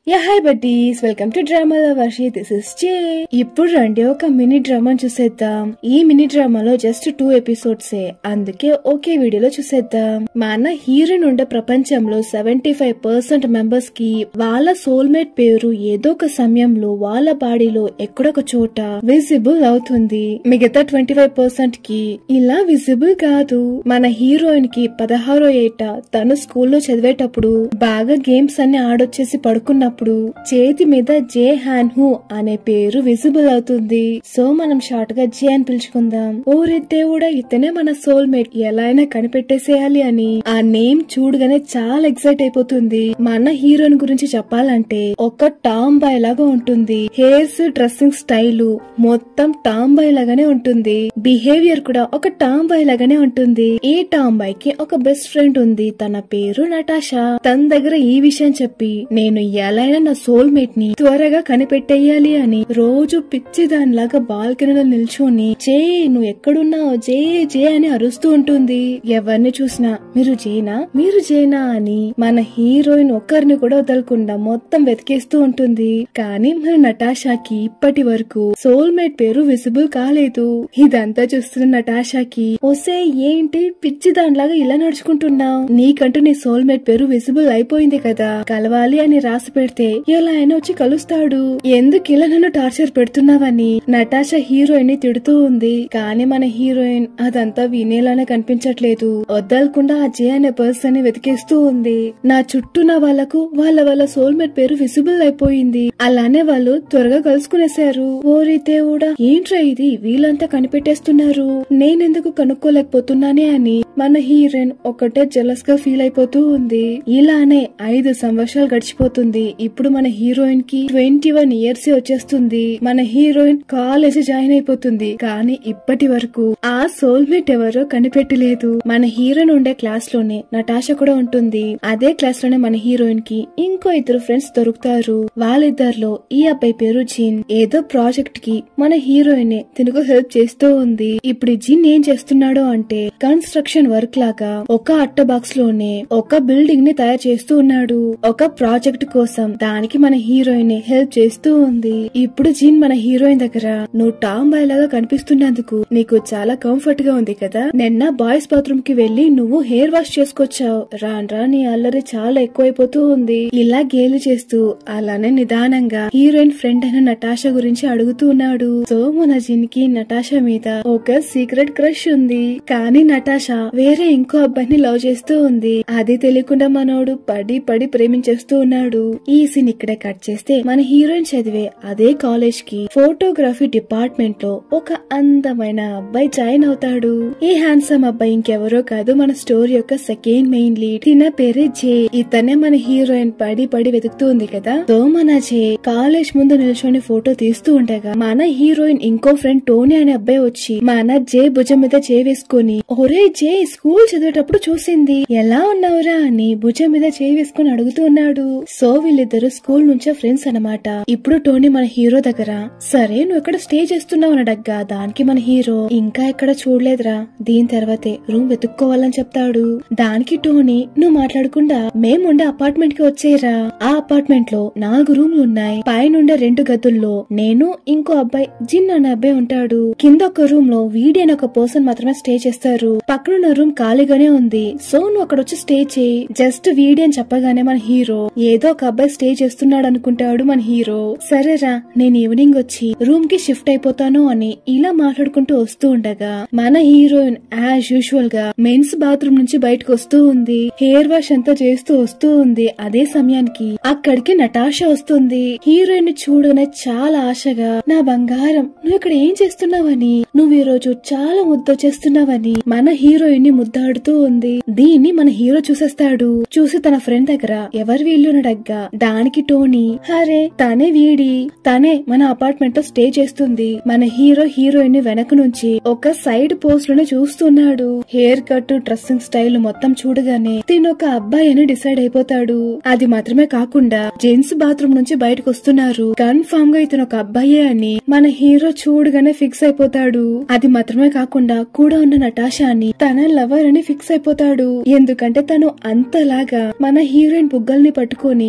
yeah hi buddies welcome to drama వర్షి this is J ఇప్పుడు రండి ఒక మినీ డ్రామా చూసేద్దాం ఈ మినీ డ్రామాలో జస్ట్ టూ ఎపిసోడ్స్ అందుకే ఒకే వీడియోలో చూసేద్దాం మన హీరోయిన్ ఉండే ప్రపంచంలో సెవెంటీ ఫైవ్ పర్సెంట్ మెంబర్స్ కి వాళ్ళ సోల్మేట్ పేరు ఏదో ఒక సమయంలో వాళ్ళ బాడీలో ఎక్కడొక చోట విజిబుల్ అవుతుంది మిగతా ట్వంటీ ఫైవ్ పర్సెంట్ కి ఇలా విజిబుల్ కాదు మన హీరోయిన్ కి పదహారో ఏట తను స్కూల్లో చదివేటప్పుడు బాగా గేమ్స్ అన్ని ఆడొచ్చేసి పడుకున్నప్పుడు చేతి మీద జే హ్యాన్ హూ అనే పేరు విజిబుల్ అవుతుంది సో మనం షార్ట్ గా జే అని పిలుచుకుందాం ఓరే దేవుడా ఇతనే మన సోల్ మేట్ ఎలా అయినా కనిపెట్టేసేయాలి అని ఆ నేమ్ చూడగానే చాలా ఎక్సైట్ అయిపోతుంది మన హీరోయిన్ గురించి చెప్పాలంటే ఒక టామ్ బాయ్ లాగా ఉంటుంది హెయిర్స్ డ్రెస్సింగ్ స్టైల్ మొత్తం టామ్ బాయ్ లాగానే ఉంటుంది బిహేవియర్ కూడా ఒక టామ్ బాయ్ లాగానే ఉంటుంది ఈ టామ్ బాయ్ కి ఒక బెస్ట్ ఫ్రెండ్ ఉంది తన పేరు నటాషా తన దగ్గర ఈ విషయం చెప్పి నేను ఎలా అయినా నా సోల్ మేట్ ని త్వరగా కనిపెట్టేయాలి అని రోజు పిచ్చి దానిలాగా బాల్కనీలో నిల్చొని జే నువ్వు ఎక్కడున్నావు జే జే అని అరుస్తూ ఉంటుంది ఎవరిని చూసినా మీరు జేనా మీరు జేనా అని మన హీరోయిన్ ఒక్కరిని కూడా వదలకుండా మొత్తం వెతికేస్తూ ఉంటుంది కానీ మన నటాషాకి ఇప్పటి వరకు సోల్ మేట్ పేరు విజిబుల్ కాలేదు ఇదంతా చూస్తున్న నటాషాకి ఒసే ఏంటి పిచ్చి దానిలాగా ఇలా నడుచుకుంటున్నావు నీకంటూ నీ సోల్ మేట్ పేరు విజిబుల్ అయిపోయింది కదా కలవాలి అని రాసి పెడితే ఎలా అయినా వచ్చి కలుస్తాడు ఎందుకు ఇలా నన్ను టార్చర్ పెడుతున్నావని నటాషా హీరోయిన్ ని తిడుతూ ఉంది కానీ మన హీరోయిన్ అదంతా వినేలానే కనిపించట్లేదు వద్దలకుండా ఆ జే అనే పర్సన్ ని వెతికేస్తూ ఉంది నా చుట్టూ నా వాళ్ళకు వాళ్ళ వాళ్ళ సోల్మేట్ పేరు విజిబుల్ అయిపోయింది అలానే వాళ్ళు త్వరగా కలుసుకునేశారు ఓరి దేవుడా ఏంట్రా ఇది వీళ్ళంతా కనిపెట్టేస్తున్నారు నేనెందుకు కనుక్కోలేకపోతున్నానే అని మన హీరోయిన్ ఒకటే జలస్ గా ఫీల్ అయిపోతూ ఉంది ఇలానే ఐదు సంవత్సరాలు గడిచిపోతుంది ఇప్పుడు మన హీరోయిన్ కి ట్వంటీ వన్ ఇయర్స్ వచ్చేస్తుంది మన హీరోయిన్ కాలేజ్ జాయిన్ అయిపోతుంది కానీ ఇప్పటి వరకు ఆ సోల్మేట్ ఎవరో కనిపెట్టలేదు మన హీరోయిన్ ఉండే క్లాస్ లోనే నటాషా కూడా ఉంటుంది అదే క్లాస్ లోనే మన హీరోయిన్ కి ఇంకో ఇద్దరు ఫ్రెండ్స్ దొరుకుతారు వాళ్ళిద్దరిలో ఈ అబ్బాయి పేరు జిన్ ఏదో ప్రాజెక్ట్ కి మన హీరోయిన్ తినకు హెల్ప్ చేస్తూ ఉంది ఇప్పుడు ఈ జిన్ ఏం చేస్తున్నాడో అంటే కన్స్ట్రక్షన్ వర్క్ లాగా ఒక అట్ట బాక్స్ లోనే ఒక బిల్డింగ్ ని తయారు చేస్తూ ఉన్నాడు ఒక ప్రాజెక్ట్ కోసం దానికి మన హీరోయిన్ హెల్ప్ చేస్తూ ఉంది ఇప్పుడు జీన్ మన హీరోయిన్ దగ్గర నువ్వు టామ్ బాయ్ లాగా కనిపిస్తున్నందుకు నీకు చాలా కంఫర్ట్ గా ఉంది కదా నిన్న బాయ్స్ బాత్రూమ్ కి వెళ్లి నువ్వు హెయిర్ వాష్ చేసుకొచ్చావు రాన్ రా నీ అల్లరి చాలా ఎక్కువైపోతూ ఉంది ఇలా గేలు చేస్తూ అలానే నిదానంగా హీరోయిన్ ఫ్రెండ్ అయిన నటాషా గురించి అడుగుతూ ఉన్నాడు సో మన జిన్ కి నటాషా మీద ఒక సీక్రెట్ క్రష్ ఉంది కానీ నటాషా వేరే ఇంకో అబ్బాయిని లవ్ చేస్తూ ఉంది అది తెలియకుండా మనోడు పడి పడి ప్రేమించేస్తూ ఉన్నాడు ఈ సీన్ ఇక్కడే కట్ చేస్తే మన హీరోయిన్ చదివే అదే కాలేజ్ కి ఫోటోగ్రఫీ డిపార్ట్మెంట్ లో ఒక అందమైన అబ్బాయి జాయిన్ అవుతాడు ఈ హ్యాండ్సమ్ అబ్బాయి ఇంకెవరో కాదు మన స్టోరీ యొక్క సెకండ్ మెయిన్ లీడ్ తిన పేరే జే ఇతనే మన హీరోయిన్ పడి పడి వెతుకుతూ ఉంది కదా తో మన జే కాలేజ్ ముందు నిల్చొని ఫోటో తీస్తూ ఉండగా మన హీరోయిన్ ఇంకో ఫ్రెండ్ టోనీ అనే అబ్బాయి వచ్చి మన జే భుజం మీద చే వేసుకొని ఒరే జే స్కూల్ చదివేటప్పుడు చూసింది ఎలా ఉన్నావురా అని భుజం మీద చేయి వేసుకొని అడుగుతూ ఉన్నాడు సో వీళ్ళిద్దరు స్కూల్ నుంచే ఫ్రెండ్స్ అన్నమాట ఇప్పుడు టోనీ మన హీరో దగ్గర సరే నువ్వు ఎక్కడ స్టే చేస్తున్నావు అని అడగ్గా దానికి మన హీరో ఇంకా ఎక్కడ చూడలేదురా దీని తర్వాతే రూమ్ వెతుక్కోవాలని చెప్తాడు దానికి టోనీ నువ్వు మాట్లాడకుండా మేముండే అపార్ట్మెంట్ కి వచ్చేయరా ఆ అపార్ట్మెంట్ లో నాలుగు రూమ్లు ఉన్నాయి పైనుండే రెండు గదుల్లో నేను ఇంకో అబ్బాయి జిన్ అనే అబ్బాయి ఉంటాడు కింద ఒక రూమ్ లో వీడి అనే ఒక పర్సన్ మాత్రమే స్టే చేస్తారు పక్కనున్న రూమ్ ఖాళీగానే ఉంది సో నువ్వు అక్కడ వచ్చి స్టే చేయి జస్ట్ వీడి అని చెప్పగానే మన హీరో ఏదో ఒక అబ్బాయి స్టే చేస్తున్నాడు అనుకుంటాడు మన హీరో సరేరా నేను ఈవినింగ్ వచ్చి రూమ్ కి షిఫ్ట్ అయిపోతాను అని ఇలా మాట్లాడుకుంటూ వస్తూ ఉండగా మన హీరోయిన్ యాజ్ యూజువల్ గా మెన్స్ బాత్రూమ్ నుంచి బయటకు వస్తూ ఉంది హెయిర్ వాష్ అంతా చేస్తూ వస్తూ ఉంది అదే సమయానికి అక్కడికి నటాషా వస్తుంది హీరోయిన్ ని చూడగానే చాలా ఆశగా నా బంగారం నువ్వు ఇక్కడ ఏం చేస్తున్నావని నువ్వు ఈ రోజు చాలా ముద్ద చేస్తున్నావని మన హీరోయిన్ ని ముద్దాడుతూ ఉంది దీన్ని మన హీరో చూసేస్తాడు చూసి తన ఫ్రెండ్ దగ్గర ఎవరు వీళ్ళు అడగ్గా దానికి టోనీ హరే తనే వీడి తనే మన అపార్ట్మెంట్ లో స్టే చేస్తుంది మన హీరో హీరోయిన్ ని వెనక నుంచి ఒక సైడ్ పోస్ట్ లోనే చూస్తున్నాడు హెయిర్ కట్ డ్రెస్సింగ్ స్టైల్ మొత్తం చూడగానే తిను ఒక అబ్బాయి అని డిసైడ్ అయిపోతాడు అది మాత్రమే కాకుండా జెంట్స్ బాత్రూమ్ నుంచి బయటకు వస్తున్నారు కన్ఫామ్ గా ఇతను ఒక అబ్బాయే అని మన హీరో చూడగానే ఫిక్స్ అయిపోతాడు అది మాత్రమే కాకుండా కూడా ఉన్న నటాషాని తన లవర్ అని ఫిక్స్ అయిపోతాడు ఎందుకంటే తను అంతలాగా మన హీరోయిన్ బుగ్గల్ని పట్టుకొని నా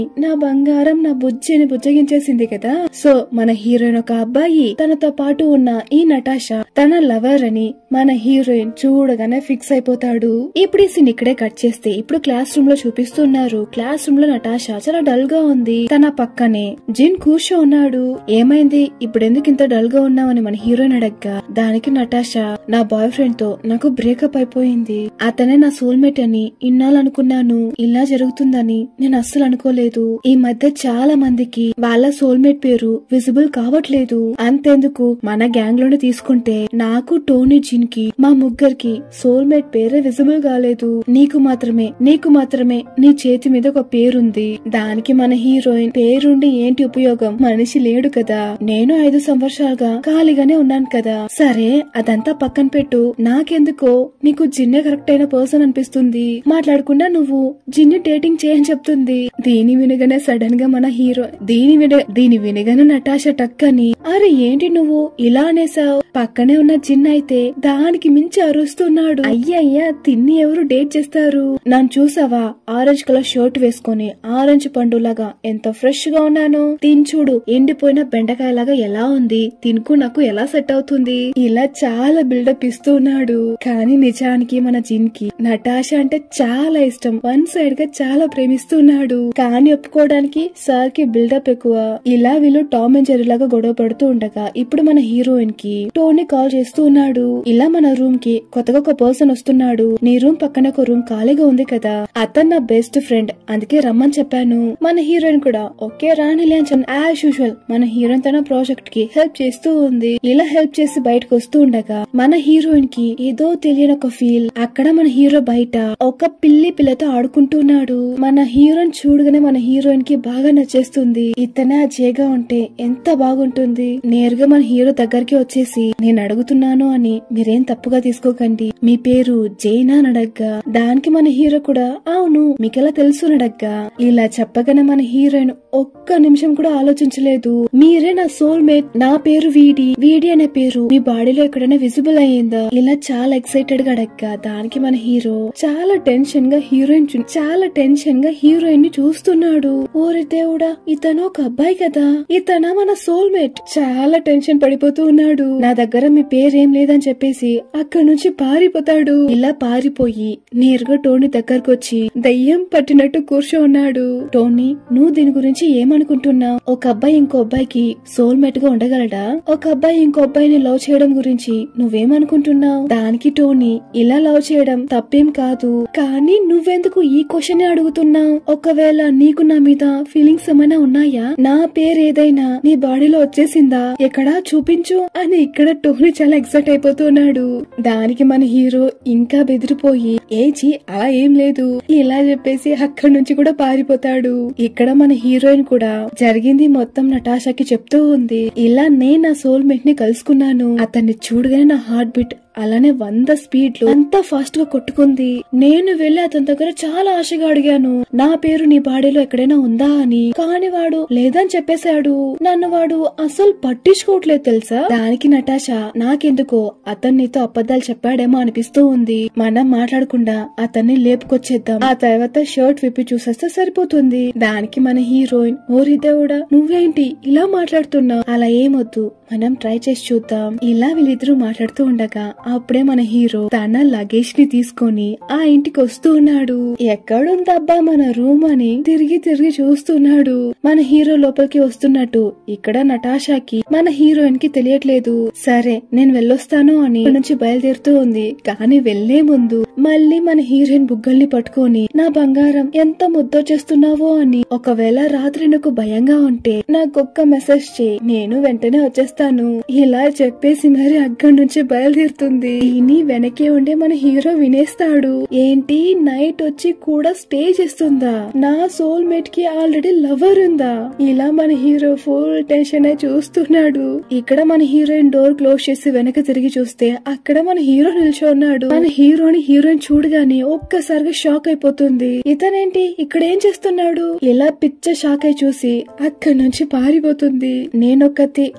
బంగారం నా బుజ్జిని బుజ్జగించేసింది కదా సో మన హీరోయిన్ ఒక అబ్బాయి తనతో పాటు ఉన్న ఈ నటాషా తన లవర్ అని మన హీరోయిన్ చూడగానే ఫిక్స్ అయిపోతాడు ఇప్పుడు ఈ సీన్ ఇక్కడే కట్ చేస్తే ఇప్పుడు క్లాస్ రూమ్ లో చూపిస్తున్నారు క్లాస్ రూమ్ లో నటాషా చాలా డల్ గా ఉంది తన పక్కనే జిన్ కూర్చో ఉన్నాడు ఏమైంది ఇప్పుడు ఎందుకు ఇంత డల్ గా ఉన్నావని మన హీరోయిన్ అడగ్గా దానికి నటాషా నా బాయ్ ఫ్రెండ్ తో నాకు బ్రేకప్ అయిపోయింది అతనే నా సోల్మేట్ అని ఇన్నాళ్ళు అనుకున్నాను ఇలా జరుగుతుందని నేను అస్సలు అనుకోలేదు ఈ మధ్య చాలా మందికి వాళ్ళ సోల్మేట్ పేరు విజిబుల్ కావట్లేదు అంతెందుకు మన గ్యాంగ్ లోనే తీసుకుంటే నాకు టోనీ జిన్ కి మా ముగ్గురికి సోల్మేట్ పేరే విజిబుల్ కాలేదు నీకు మాత్రమే నీకు మాత్రమే నీ చేతి మీద ఒక పేరుంది దానికి మన హీరోయిన్ పేరుండి ఏంటి ఉపయోగం మనిషి లేడు కదా నేను ఐదు సంవత్సరాలుగా ఖాళీగానే ఉన్నాను కదా సరే అదంతా పక్కన పెట్టు నాకెందుకో నీకు జిన్నే కరెక్ట్ అయిన పర్సన్ అనిపిస్తుంది మాట్లాడకుండా నువ్వు జిన్ని డేటింగ్ చేయని చెప్తుంది దీని వినగానే సడన్ గా మన హీరో దీని విన దీని వినగానే నటాష టక్కని అరే ఏంటి నువ్వు ఇలా అనేసావు పక్కనే ఉన్న జిన్ అయితే దానికి మించి అరుస్తున్నాడు అయ్యయ్యా తిన్ని ఎవరు డేట్ చేస్తారు నన్ను చూసావా ఆరెంజ్ కలర్ షర్ట్ వేసుకొని ఆరెంజ్ పండులాగా ఎంత ఫ్రెష్ గా ఉన్నాను తిని చూడు ఎండిపోయిన బెండకాయలాగా ఎలా ఉంది తినుకు నాకు ఎలా సెట్ అవుతుంది ఇలా చాలా బిల్డప్ ఇస్తున్నాడు కానీ నిజానికి మన జిన్ కి నటాష అంటే చాలా ఇష్టం వన్ సైడ్ గా చాలా ప్రేమిస్తున్నాడు కానీ ఒప్పుకోవడానికి సార్ కి బిల్డప్ ఎక్కువ ఇలా వీళ్ళు టామ్ అండ్ జెర్రీ లాగా గొడవ పడుతూ ఉండగా ఇప్పుడు మన హీరోయిన్ కి టోనీ కాల్ చేస్తూ ఉన్నాడు ఇలా మన రూమ్ కి కొత్తగా ఒక పర్సన్ వస్తున్నాడు నీ రూమ్ పక్కన ఒక రూమ్ ఖాళీగా ఉంది కదా అతను నా బెస్ట్ ఫ్రెండ్ అందుకే రమ్మని చెప్పాను మన హీరోయిన్ కూడా ఓకే రానిలే అని చెప్పాను యాజ్ యూజువల్ మన హీరోయిన్ తన ప్రాజెక్ట్ కి హెల్ప్ చేస్తూ ఉంది ఇలా హెల్ప్ చేసి బయటకు వస్తూ ఉండగా మన హీరోయిన్ కి ఏదో తెలియని ఒక ఫీల్ అక్కడ మన హీరో బయట ఒక పిల్లి పిల్లతో ఆడుకుంటున్నాడు మన హీరోయిన్ చూడగానే మన హీరోయిన్ కి బాగా నచ్చేస్తుంది ఇతనే ఆ జేగా ఉంటే ఎంత బాగుంటుంది నేరుగా మన హీరో దగ్గరికి వచ్చేసి నేను అడుగుతున్నాను అని మీరేం తప్పుగా తీసుకోకండి మీ పేరు జైనా అని అడగ్గా దానికి మన హీరో కూడా అవును మీకెలా తెలుసు అని అడగ్గా ఇలా చెప్పగానే మన హీరోయిన్ ఒక్క నిమిషం కూడా ఆలోచించలేదు మీరే నా సోల్ మేట్ నా పేరు వీడి వీడి అనే పేరు మీ బాడీలో ఎక్కడైనా విజిబుల్ అయ్యిందా ఇలా చాలా ఎక్సైటెడ్ గా అడగ్గా దానికి మన హీరో చాలా టెన్షన్ గా హీరోయిన్ చూ- చాలా టెన్షన్ గా హీరోయిన్ ని చూస్తున్నాడు ఓరి దేవుడా ఇతను ఒక అబ్బాయి కదా ఇతన మన సోల్ మేట్ చాలా టెన్షన్ పడిపోతూ ఉన్నాడు నా దగ్గర మీ పేరేం లేదని చెప్పేసి అక్కడి నుంచి పారిపోతాడు ఇలా పారిపోయి నేరుగా టోనీ దగ్గరకు వచ్చి దయ్యం పట్టినట్టు కూర్చో ఉన్నాడు టోనీ నువ్వు దీని గురించి ఏమనుకుంటున్నావు ఒక అబ్బాయి ఇంకో అబ్బాయికి సోల్ మేట్ గా ఉండగలడా ఒక అబ్బాయి ఇంకో అబ్బాయిని లవ్ చేయడం గురించి నువ్వేమనుకుంటున్నావు దానికి టోనీ ఇలా లవ్ చేయడం తప్పేం కాదు కానీ నువ్వెందుకు ఈ క్వశ్చన్ అడుగుతున్నావు ఒకవేళ నీకు నా మీద ఫీలింగ్స్ ఏమైనా ఉన్నాయా నా పేరు ఏదైనా నీ బాడీలో వచ్చేసిందా ఎక్కడా చూపించు అని ఇక్కడ టోనీ చాలా ఎక్సైట్ అయిపోతున్నాడు దానికి మన హీరో ఇంకా బెదిరిపోయి ఏచి అలా ఏం లేదు ఇలా చెప్పేసి అక్కడి నుంచి కూడా పారిపోతాడు ఇక్కడ మన హీరోయిన్ కూడా జరిగింది మొత్తం నటాషాకి చెప్తూ ఉంది ఇలా నేను నా సోల్మేట్ ని కలుసుకున్నాను అతన్ని చూడగానే నా హార్ట్ బీట్ అలానే వంద స్పీడ్ లో అంత ఫాస్ట్ గా కొట్టుకుంది నేను వెళ్లి అతని దగ్గర చాలా ఆశగా అడిగాను నా పేరు నీ బాడీలో ఎక్కడైనా ఉందా అని కాని వాడు లేదని చెప్పేశాడు నన్ను వాడు అసలు పట్టించుకోవట్లేదు తెలుసా దానికి నటాషా నాకెందుకో అతను నీతో అబద్ధాలు చెప్పాడేమో అనిపిస్తూ ఉంది మనం మాట్లాడకుండా అతన్ని లేపుకొచ్చేద్దాం ఆ తర్వాత షర్ట్ విప్పి చూసేస్తే సరిపోతుంది దానికి మన హీరోయిన్ ఓరి దేవుడా నువ్వేంటి ఇలా మాట్లాడుతున్నావు అలా ఏమొద్దు మనం ట్రై చేసి చూద్దాం ఇలా వీళ్ళిద్దరూ మాట్లాడుతూ ఉండగా అప్పుడే మన హీరో తన లగేజ్ ని తీసుకొని ఆ ఇంటికి వస్తూ ఉన్నాడు ఎక్కడుందబ్బా మన రూమ్ అని తిరిగి తిరిగి చూస్తున్నాడు మన హీరో లోపలికి వస్తున్నట్టు ఇక్కడ నటాషాకి మన హీరోయిన్ కి తెలియట్లేదు సరే నేను వెళ్ళొస్తాను అని ఇక్కడి నుంచి బయలుదేరుతూ ఉంది కానీ వెళ్లే ముందు మళ్ళీ మన హీరోయిన్ బుగ్గల్ని పట్టుకొని నా బంగారం ఎంత ముద్దొచ్చేస్తున్నావో అని ఒకవేళ రాత్రి నాకు భయంగా ఉంటే నాకొక్క మెసేజ్ చేయి నేను వెంటనే వచ్చేస్తాను ఇలా చెప్పేసి మరి అక్కడి నుంచి బయలుదేరుతుంది దీని వెనకే ఉండే మన హీరో వినేస్తాడు ఏంటి నైట్ వచ్చి కూడా స్టే చేస్తుందా నా సోల్ మేట్ కి ఆల్రెడీ లవర్ ఉందా ఇలా మన హీరో ఫుల్ టెన్షన్ అయి చూస్తున్నాడు ఇక్కడ మన హీరోయిన్ డోర్ క్లోజ్ చేసి వెనక తిరిగి చూస్తే అక్కడ మన హీరో నిల్చో ఉన్నాడు మన హీరోని హీరోయిన్ చూడగానే ఒక్కసారిగా షాక్ అయిపోతుంది ఇతనేంటి ఇక్కడ ఏం చేస్తున్నాడు ఇలా పిచ్చ షాక్ అయి చూసి అక్కడి నుంచి పారిపోతుంది నేనొక్కతి అబ్బాయి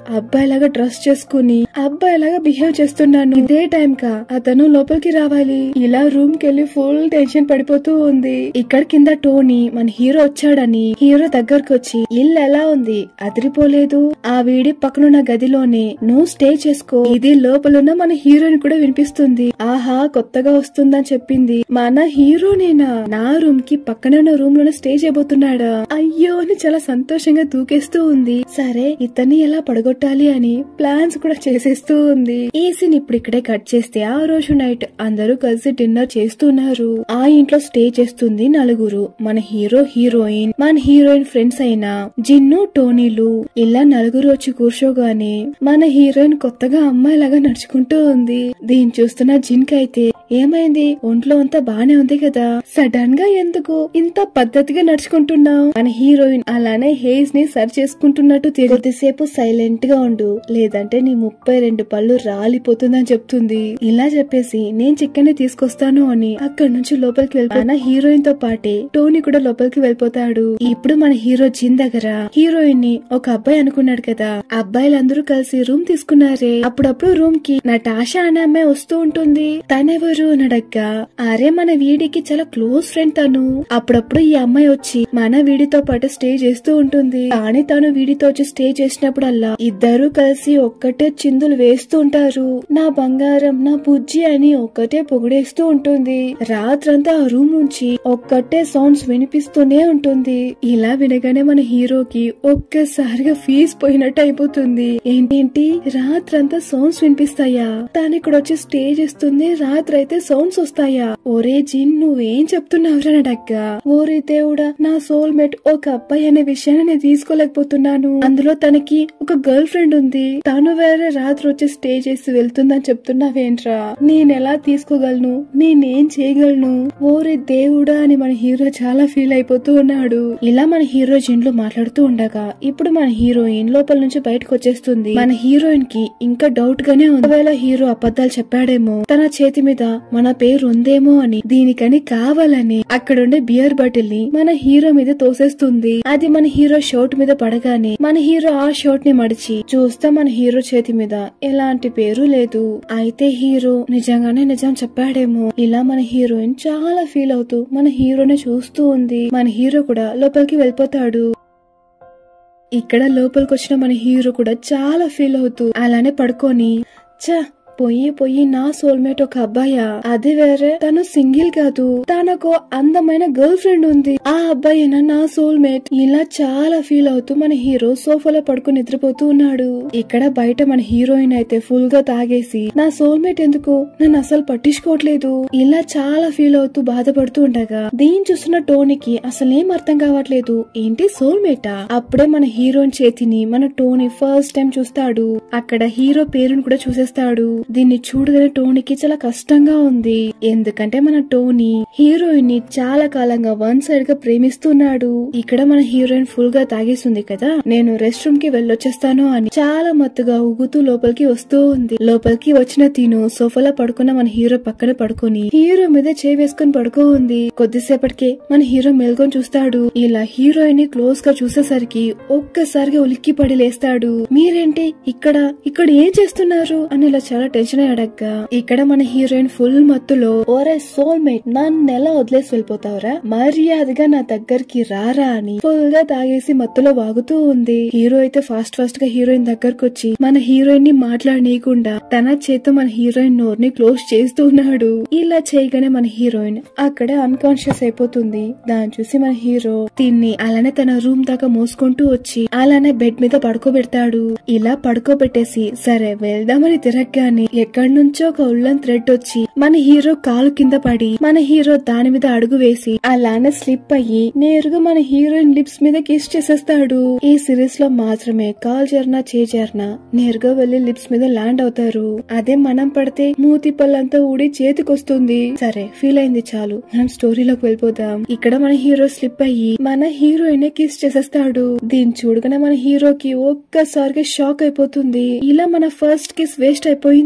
లాగా డ్రెస్ చేసుకుని అబ్బాయి లాగా బిహేవ్ చేస్తున్నాను ఇదే టైం కా అతను లోపలికి రావాలి ఇలా రూమ్ కెళ్ళి ఫుల్ టెన్షన్ పడిపోతూ ఉంది ఇక్కడ కింద టోనీ మన హీరో వచ్చాడని హీరో దగ్గరకు వచ్చి ఇల్లు ఎలా ఉంది అదిరిపోలేదు ఆ వీడి పక్కనున్న గదిలోనే నువ్వు స్టే చేసుకో ఇది లోపలున్న మన హీరోయిన్ కూడా వినిపిస్తుంది ఆహా కొత్తగా వస్తుందని చెప్పింది మన హీరోనేనా నా రూమ్ కి పక్కనే ఉన్న రూమ్ లోనే స్టే చేయబోతున్నాడా అయ్యో అని చాలా సంతోషంగా దూకేస్తూ ఉంది సరే ఇతన్ని ఎలా పడగొట్టాలి అని ప్లాన్స్ కూడా చేసేస్తూ ఉంది ఈ సీన్ ఇప్పుడు ఇక్కడే కట్ చేస్తే ఆ రోజు నైట్ అందరూ కలిసి డిన్నర్ చేస్తున్నారు ఆ ఇంట్లో స్టే చేస్తుంది నలుగురు మన హీరో హీరోయిన్ మన హీరోయిన్ ఫ్రెండ్స్ అయిన జిన్ను టోనీలు ఇలా నలుగురు వచ్చి కూర్చోగానే మన హీరోయిన్ కొత్తగా అమ్మాయిలాగా నడుచుకుంటూ ఉంది దీన్ని చూస్తున్న జిన్ అయితే ఏమైంది ఒంట్లో అంతా బానే ఉంది కదా సడన్ గా ఎందుకు ఇంత పద్ధతిగా నడుచుకుంటున్నావు మన హీరోయిన్ అలానే హెయిర్స్ ని సరి చేసుకుంటున్నట్టు తిరిగి కొద్దిసేపు సైలెంట్ గా ఉండు లేదంటే నీ ముప్పై రెండు పళ్ళు రాలిపోతుందని చెప్తుంది ఇలా చెప్పేసి నేను చికెన్ తీసుకొస్తాను అని అక్కడి నుంచి లోపలికి వెళ్ళి మన హీరోయిన్ తో పాటే టోనీ కూడా లోపలికి వెళ్ళిపోతాడు ఇప్పుడు మన హీరో జిన్ దగ్గర హీరోయిన్ ని ఒక అబ్బాయి అనుకున్నాడు కదా అబ్బాయిలందరూ కలిసి రూమ్ తీసుకున్నారే అప్పుడప్పుడు రూమ్ కి నటాషా అనే అమ్మాయి వస్తూ ఉంటుంది తనెవరు అని అడగ్గా అరే మన వీడికి చాలా క్లోజ్ ఫ్రెండ్ తను అప్పుడప్పుడు ఈ అమ్మాయి వచ్చి మన వీడితో పాటు స్టే చేస్తూ ఉంటుంది కానీ తను వీడితో వచ్చి స్టే చేసినప్పుడల్లా ఇద్దరు కలిసి ఒక్కటే చిందులు వేస్తూ ఉంటారు నా బంగారం నా బుజ్జి అని ఒక్కటే పొగిడేస్తూ ఉంటుంది రాత్రంతా ఆ రూమ్ నుంచి ఒక్కటే సౌండ్స్ వినిపిస్తూనే ఉంటుంది ఇలా వినగానే మన హీరోకి ఒక్కసారిగా ఫీజ్ పోయినట్టు అయిపోతుంది ఏంటేంటి రాత్రంతా సౌండ్స్ వినిపిస్తాయా తను ఇక్కడ వచ్చి స్టే చేస్తుంది రాత్రి అయితే సౌండ్స్ వస్తాయా ఒరే జిన్ నువ్వేం చెప్తున్నావురా నడక్క ఓరే దేవుడా నా సోల్ మేట్ ఒక అబ్బాయి అనే విషయాన్ని నేను తీసుకోలేకపోతున్నాను అందులో తనకి ఒక గర్ల్ ఫ్రెండ్ ఉంది తను వేరే రాత్రి వచ్చి స్టే చేసి వెళ్తుందని చెప్తున్నావేంట్రా నేను ఎలా తీసుకోగలను నేనేం చేయగలను ఓరే దేవుడా అని మన హీరో చాలా ఫీల్ అయిపోతూ ఉన్నాడు ఇలా మన హీరో జిన్ లో మాట్లాడుతూ ఉండగా ఇప్పుడు మన హీరోయిన్ లోపల నుంచి బయటకు వచ్చేస్తుంది మన హీరోయిన్ కి ఇంకా డౌట్ గానే ఉంది ఒకవేళ హీరో అబద్ధాలు చెప్పాడేమో తన చేతి మీద మన పేరు ఉందేమో అని దీనికని కావాలని అక్కడుండే బియర్ బాటిల్ ని మన హీరో మీద తోసేస్తుంది అది మన హీరో షర్ట్ మీద పడగానే మన హీరో ఆ షర్ట్ ని మడిచి చూస్తే మన హీరో చేతి మీద ఎలాంటి పేరు లేదు అయితే హీరో నిజంగానే నిజం చెప్పాడేమో ఇలా మన హీరోయిన్ చాలా ఫీల్ అవుతూ మన హీరోని చూస్తూ ఉంది మన హీరో కూడా లోపలికి వెళ్ళిపోతాడు ఇక్కడ లోపలికి వచ్చిన మన హీరో కూడా చాలా ఫీల్ అవుతూ అలానే పడుకొని చ పొయ్యి పొయ్యి నా సోల్మేట్ ఒక అబ్బాయా అది వేరే తను సింగిల్ కాదు తనకు అందమైన గర్ల్ ఫ్రెండ్ ఉంది ఆ అబ్బాయి నా సోల్మేట్ ఇలా చాలా ఫీల్ అవుతూ మన హీరో సోఫాలో పడుకుని నిద్రపోతూ ఉన్నాడు ఇక్కడ బయట మన హీరోయిన్ అయితే ఫుల్ గా తాగేసి నా సోల్మేట్ ఎందుకు నన్ను అసలు పట్టించుకోవట్లేదు ఇలా చాలా ఫీల్ అవుతూ బాధపడుతూ ఉండగా దీన్ని చూస్తున్న టోనీకి అసలు ఏం అర్థం కావట్లేదు ఏంటి సోల్మేటా అప్పుడే మన హీరోయిన్ చేతిని మన టోనీ ఫస్ట్ టైం చూస్తాడు అక్కడ హీరో పేరును కూడా చూసేస్తాడు దీన్ని చూడగానే టోనీకి చాలా కష్టంగా ఉంది ఎందుకంటే మన టోనీ హీరోయిన్ ని చాలా కాలంగా వన్ సైడ్ గా ప్రేమిస్తున్నాడు ఇక్కడ మన హీరోయిన్ ఫుల్ గా తాగేస్తుంది కదా నేను రెస్ట్ రూమ్ కి వెళ్ళొచ్చేస్తాను అని చాలా మత్తుగా ఊగుతూ లోపలికి వస్తూ ఉంది లోపలికి వచ్చిన తిను సోఫాలో పడుకున్న మన హీరో పక్కన పడుకొని హీరో మీద చేయి వేసుకుని పడుకో ఉంది కొద్దిసేపటికే మన హీరో మెల్కొని చూస్తాడు ఇలా హీరోయిన్ ని క్లోజ్ గా చూసేసరికి ఒక్కసారిగా ఉలిక్కి పడి లేస్తాడు మీరేంటి ఇక్కడ ఇక్కడ ఏం చేస్తున్నారు అని ఇలా చాలా టెన్షన్ అడగ్గా ఇక్కడ మన హీరోయిన్ ఫుల్ మత్తులో ఓరే సోల్ మేట్ నన్ను ఎలా వదిలేసి వెళ్ళిపోతావురా మర్యాదగా నా దగ్గరికి రారా అని ఫుల్ గా తాగేసి మత్తులో వాగుతూ ఉంది హీరో అయితే ఫాస్ట్ ఫాస్ట్ గా హీరోయిన్ దగ్గరకు వచ్చి మన హీరోయిన్ ని మాట్లాడనీయకుండా తన చేత మన హీరోయిన్ నోరుని క్లోజ్ చేస్తూ ఉన్నాడు ఇలా చేయగానే మన హీరోయిన్ అక్కడే అన్కాన్షియస్ అయిపోతుంది దాన్ని చూసి మన హీరో తిన్ని అలానే తన రూమ్ దాకా మోసుకుంటూ వచ్చి అలానే బెడ్ మీద పడుకోబెడతాడు ఇలా పడుకోబెట్టేసి సరే వెళ్దామని తిరగగానే ఎక్కడి నుంచో ఒక ఉల్లన్ థ్రెడ్ వచ్చి మన హీరో కాలు కింద పడి మన హీరో దాని మీద అడుగు వేసి అలానే స్లిప్ అయ్యి నేరుగా మన హీరోయిన్ లిప్స్ మీద కిస్ చేసేస్తాడు ఈ సిరీస్ లో మాత్రమే కాల్ జర్నా చేజర్నా నేరుగా వెళ్లి లిప్స్ మీద ల్యాండ్ అవుతారు అదే మనం పడితే మూతి పళ్ళంతా ఊడి చేతికొస్తుంది సరే ఫీల్ అయింది చాలు మనం స్టోరీలోకి వెళ్ళిపోదాం ఇక్కడ మన హీరో స్లిప్ అయ్యి మన హీరోయిన్ కిస్ చేసేస్తాడు దీన్ని చూడగానే మన హీరోకి ఒక్కసారిగా షాక్ అయిపోతుంది ఇలా మన ఫస్ట్ కిస్ వేస్ట్ అయిపోయింది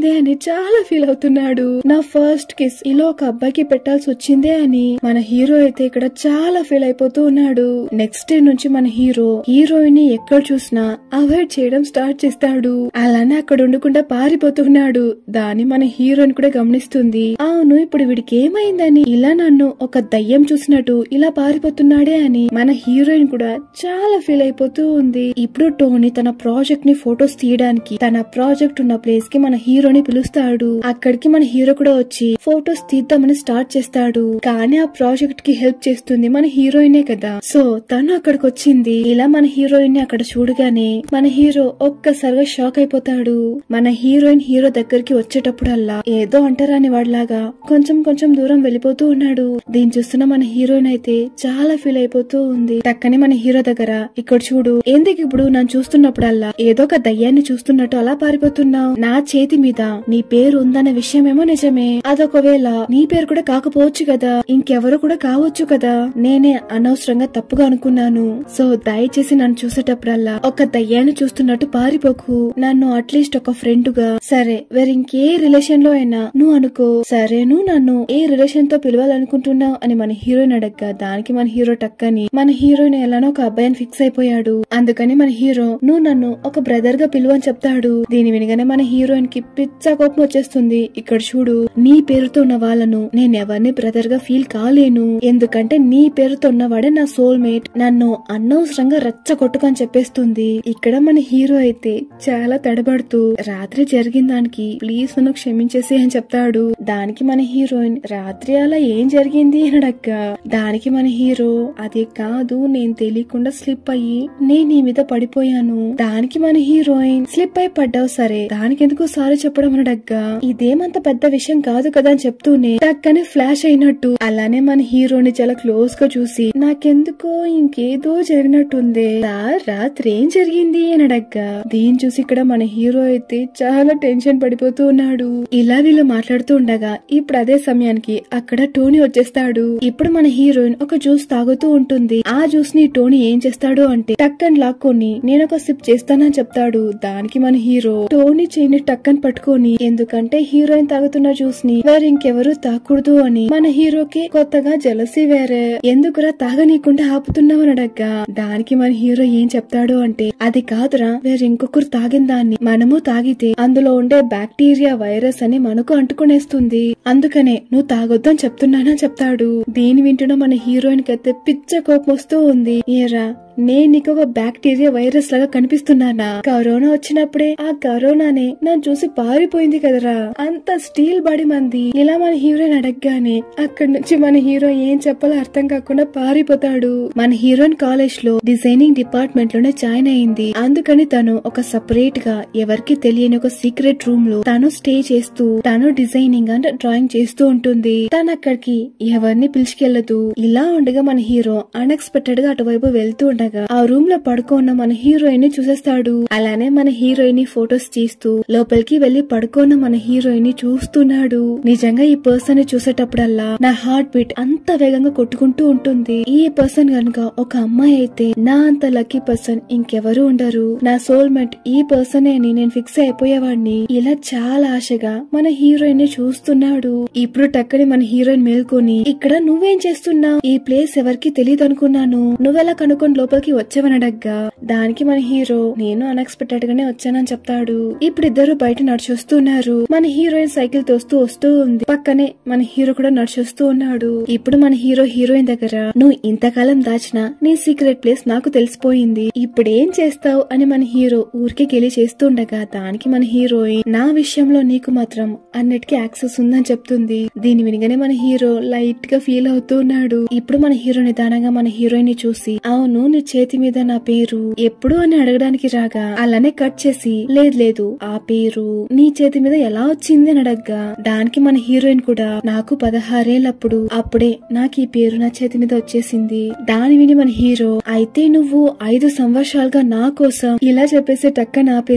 వచ్చిందే అని చాలా ఫీల్ అవుతున్నాడు నా ఫస్ట్ కిస్ ఇలా ఒక అబ్బాయికి పెట్టాల్సి వచ్చిందే అని మన హీరో అయితే ఇక్కడ చాలా ఫీల్ అయిపోతూ ఉన్నాడు నెక్స్ట్ డే నుంచి మన హీరో హీరోయిన్ ని ఎక్కడ చూసినా అవాయిడ్ చేయడం స్టార్ట్ చేస్తాడు అలానే అక్కడ ఉండకుండా పారిపోతున్నాడు దాన్ని మన హీరోయిన్ కూడా గమనిస్తుంది అవును ఇప్పుడు వీడికి ఏమైందని ఇలా నన్ను ఒక దయ్యం చూసినట్టు ఇలా పారిపోతున్నాడే అని మన హీరోయిన్ కూడా చాలా ఫీల్ అయిపోతూ ఉంది ఇప్పుడు టోనీ తన ప్రాజెక్ట్ ని ఫొటోస్ తీయడానికి తన ప్రాజెక్ట్ ఉన్న ప్లేస్ కి మన హీరోని పిలుస్తాడు అక్కడికి మన హీరో కూడా వచ్చి ఫొటోస్ తీద్దామని స్టార్ట్ చేస్తాడు కానీ ఆ ప్రాజెక్ట్ కి హెల్ప్ చేస్తుంది మన హీరోయినే కదా సో తను అక్కడికి వచ్చింది ఇలా మన హీరోయిన్ ని అక్కడ చూడగానే మన హీరో ఒక్కసారిగా షాక్ అయిపోతాడు మన హీరోయిన్ హీరో దగ్గరికి వచ్చేటప్పుడల్లా ఏదో అంటరాని వాడిలాగా కొంచెం కొంచెం దూరం వెళ్ళిపోతూ ఉన్నాడు దీన్ని చూస్తున్న మన హీరోయిన్ అయితే చాలా ఫీల్ అయిపోతూ ఉంది టక్కని మన హీరో దగ్గర ఇక్కడ చూడు ఎందుకు ఇప్పుడు నన్ను చూస్తున్నప్పుడల్లా ఏదో ఒక దయ్యాన్ని చూస్తున్నట్టు అలా పారిపోతున్నావు నా చేతి మీద నీ పేరు ఉందన్న విషయమేమో నిజమే అదొకవేళ నీ పేరు కూడా కాకపోవచ్చు కదా ఇంకెవరు కూడా కావచ్చు కదా నేనే అనవసరంగా తప్పుగా అనుకున్నాను సో దయచేసి నన్ను చూసేటప్పుడల్లా ఒక దయ్యాన్ని చూస్తున్నట్టు పారిపోకు నన్ను అట్లీస్ట్ ఒక ఫ్రెండ్ గా సరే వేరే ఇంకే రిలేషన్ లో అయినా నువ్వు అనుకో సరే నువ్వు నన్ను ఏ రిలేషన్ తో పిలవాలనుకుంటున్నావు అని మన హీరోయిన్ అడగ్గా దానికి మన హీరో టక్కని మన హీరోయిన్ ఎలానో ఒక అబ్బాయిని ఫిక్స్ అయిపోయాడు అందుకని మన హీరో నువ్వు నన్ను ఒక బ్రదర్ గా పిలువని చెప్తాడు దీని వినగానే మన హీరోయిన్ కి పిచ్చ కోపం వచ్చేస్తుంది ఇక్కడ చూడు నీ పేరుతో ఉన్న వాళ్ళను నేను ఎవరిని బ్రదర్ గా ఫీల్ కాలేను ఎందుకంటే నీ పేరుతో ఉన్నవాడే నా సోల్ మేట్ నన్ను అనవసరంగా రచ్చ కొట్టుకొని చెప్పేస్తుంది ఇక్కడ మన హీరో అయితే చాలా తడబడుతూ రాత్రి జరిగిన దానికి ప్లీజ్ నన్ను క్షమించేసి అని చెప్తాడు దానికి మన హీరోయిన్ రాత్రి అలా ఏం జరిగింది అని అడక్క దానికి మన హీరో అది కాదు నేను తెలియకుండా స్లిప్ అయ్యి నేను నీ మీద పడిపోయాను దానికి మన హీరోయిన్ స్లిప్ అయి పడ్డావు సరే దానికి ఎందుకు సారీ చెప్పడం అని అడగ్గా ఇదేమంత పెద్ద విషయం కాదు కదా అని చెప్తూనే టక్కనే ఫ్లాష్ అయినట్టు అలానే మన హీరోని చాలా క్లోజ్ గా చూసి నాకెందుకో ఇంకేదో జరిగినట్టుంది సార్ రాత్రి ఏం జరిగింది అని అడగ్గా దీన్ని చూసి ఇక్కడ మన హీరో అయితే చాలా టెన్షన్ పడిపోతూ ఉన్నాడు ఇలా వీళ్ళు మాట్లాడుతూ ఉండగా ఇప్పుడు అదే సమయానికి అక్కడ టోనీ వచ్చేస్తాడు ఇప్పుడు మన హీరోయిన్ ఒక జ్యూస్ తాగుతూ ఉంటుంది ఆ జ్యూస్ ని టోనీ ఏం చేస్తాడు అంటే టక్కన్ లాక్కొని నేను ఒక సిప్ చేస్తానని చెప్తాడు దానికి మన హీరో టోనీ చేయని టక్కన్ పట్టుకొని ఎందుకంటే హీరోయిన్ తాగుతున్న జ్యూస్ ని వేరే ఇంకెవరూ తాకూడదు అని మన హీరోకి కొత్తగా జలసి వేరే ఎందుకురా తాగనీయకుండా ఆపుతున్నావని అడగ్గా దానికి మన హీరో ఏం చెప్తాడు అంటే అది కాదురా వేరే ఇంకొకరు తాగిన దాన్ని మనము తాగితే అందులో ఉండే బాక్టీరియా వైరస్ అని మనకు అంటుకునేస్తుంది అందుకనే నువ్వు తాగొద్దని చెప్తున్నానని చెప్తాడు దీని వింటున్న మన హీరోయిన్ కి అయితే పిచ్చ కోపం వస్తూ ఉంది ఏరా నేను నీకు ఒక బాక్టీరియా వైరస్ లాగా కనిపిస్తున్నానా కరోనా వచ్చినప్పుడే ఆ కరోనానే నన్ను చూసి పారిపోయింది కదరా అంత స్టీల్ బాడీ మంది ఇలా మన హీరోయిన్ అడగగానే అక్కడి నుంచి మన హీరో ఏం చెప్పాలో అర్థం కాకుండా పారిపోతాడు మన హీరోయిన్ కాలేజ్ లో డిజైనింగ్ డిపార్ట్మెంట్ లోనే జాయిన్ అయింది అందుకని తను ఒక సపరేట్ గా ఎవరికి తెలియని ఒక సీక్రెట్ రూమ్ లో తను స్టే చేస్తూ తను డిజైనింగ్ అండ్ డ్రాయింగ్ చేస్తూ ఉంటుంది తను అక్కడికి ఎవరిని పిలిచికెళ్లదు ఇలా ఉండగా మన హీరో అన్ఎక్స్పెక్టెడ్ గా అటువైపు వెళ్తూ ఉండగా ఆ రూమ్ లో పడుకోన్న మన హీరోయిన్ ని చూసేస్తాడు అలానే మన హీరోయిన్ ని ఫొటోస్ తీస్తూ లోపలికి వెళ్లి పడుకోన్న మన హీరోయిన్ ని చూస్తున్నాడు నిజంగా ఈ పర్సన్ ని చూసేటప్పుడల్లా నా హార్ట్ బీట్ అంత వేగంగా కొట్టుకుంటూ ఉంటుంది ఈ పర్సన్ గనుక ఒక అమ్మాయి అయితే నా అంత లక్కీ పర్సన్ ఇంకెవరు ఉండరు నా సోల్మేట్ ఈ పర్సన్ అని నేను ఫిక్స్ అయిపోయేవాడిని ఇలా చాలా ఆశగా మన హీరోయిన్ ని చూస్తున్నాడు ఇప్పుడు టక్కని మన హీరోయిన్ మేల్కొని ఇక్కడ నువ్వేం చేస్తున్నావు ఈ ప్లేస్ ఎవరికి తెలియదు అనుకున్నాను నువ్వెలా కనుక్కొని లోపలికి వచ్చావని అడగ్గా దానికి మన హీరో నేను అన్ఎక్స్పెక్టెడ్ గానే వచ్చానని చెప్తాడు ఇప్పుడు ఇద్దరు బయట నడిచొస్తున్నారు మన హీరోయిన్ సైకిల్ తోస్తూ వస్తూ ఉంది పక్కనే మన హీరో కూడా నడిచొస్తూ ఉన్నాడు ఇప్పుడు మన హీరో హీరోయిన్ దగ్గర నువ్వు ఇంతకాలం దాచిన నీ సీక్రెట్ ప్లేస్ నాకు తెలిసిపోయింది ఇప్పుడేం చేస్తావు అని మన హీరో ఊరికే గెలి చేస్తుండగా దానికి మన హీరోయిన్ నా విషయంలో నీకు మాత్రం అన్నిటికీ యాక్సెస్ ఉందని చెప్తుంది దీని వినగానే మన హీరో లైట్ గా ఫీల్ అవుతూ ఉన్నాడు ఇప్పుడు మన హీరో నిదానంగా మన హీరోయిన్ ని చూసి అవును నీ చేతి మీద నా పేరు ఎప్పుడు అని అడగడానికి రాగా అలానే కట్ చేసి లేదు లేదు ఆ పేరు నీ చేతి మీద ఎలా వచ్చింది అని అడగ్గా దానికి మన హీరోయిన్ కూడా నాకు పదహారేళ్ళప్పుడు అప్పుడే నాకు ఈ పేరు నా చేతి మీద వచ్చేసింది దాని విని మన హీరో అయితే నువ్వు ఐదు సంవత్సరాలుగా నా కోసం ఇలా చెప్పేసి టక్కన ఆపేసి ఆ